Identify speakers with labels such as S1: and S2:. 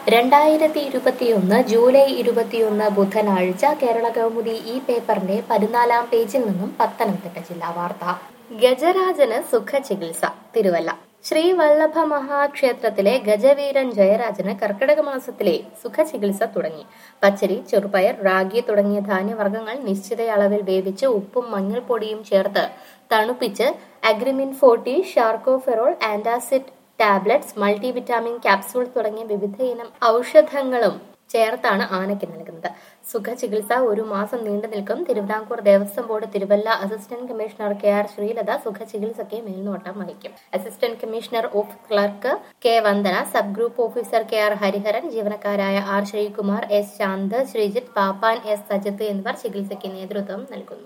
S1: രണ്ടായിരത്തി ഇരുപത്തിയൊന്ന് ജൂലൈ ഇരുപത്തിയൊന്ന് ബുധനാഴ്ച കേരള കൗമുദി ഈ പേപ്പറിന്റെ പതിനാലാം പേജിൽ നിന്നും പത്തനംതിട്ട ജില്ലാ വാർത്ത ഗജരാജന് സുഖചികിത്സ തിരുവല്ല ശ്രീ വല്ലഭ മഹാക്ഷേത്രത്തിലെ ഗജവീരൻ ജയരാജന് കർക്കിടക മാസത്തിലെ സുഖചികിത്സ തുടങ്ങി പച്ചരി ചെറുപയർ റാഗി തുടങ്ങിയ ധാന്യവർഗ്ഗങ്ങൾ നിശ്ചിത അളവിൽ വേവിച്ച് ഉപ്പും മഞ്ഞൾപ്പൊടിയും ചേർത്ത് തണുപ്പിച്ച് Agrimin forty Sharkoferol antacid tablets multivitamin capsule തുടങ്ങിയ വിവിധ ഇനം ഔഷധങ്ങളും ചേർത്താണ് ആനയ്ക്ക് നൽകുന്നത് സുഖചികിത്സ ഒരു മാസം നീണ്ടു നിൽക്കും Travancore Devaswom board Thiruvalla assistant commissioner K R Sreelatha സുഖചികിത്സയ്ക്ക് മേൽനോട്ടം വഹിക്കും assistant commissioner of clerk K Vandana sub group officer K R Hariharan ജീവനക്കാരായ ആർ ശ്രീകുമാർ എസ് ശാന്ത് ശ്രീജിത്ത് പാപ്പാൻ എസ് സജിത്ത് എന്നിവർ ചികിത്സയ്ക്ക് നേതൃത്വം നൽകുന്നു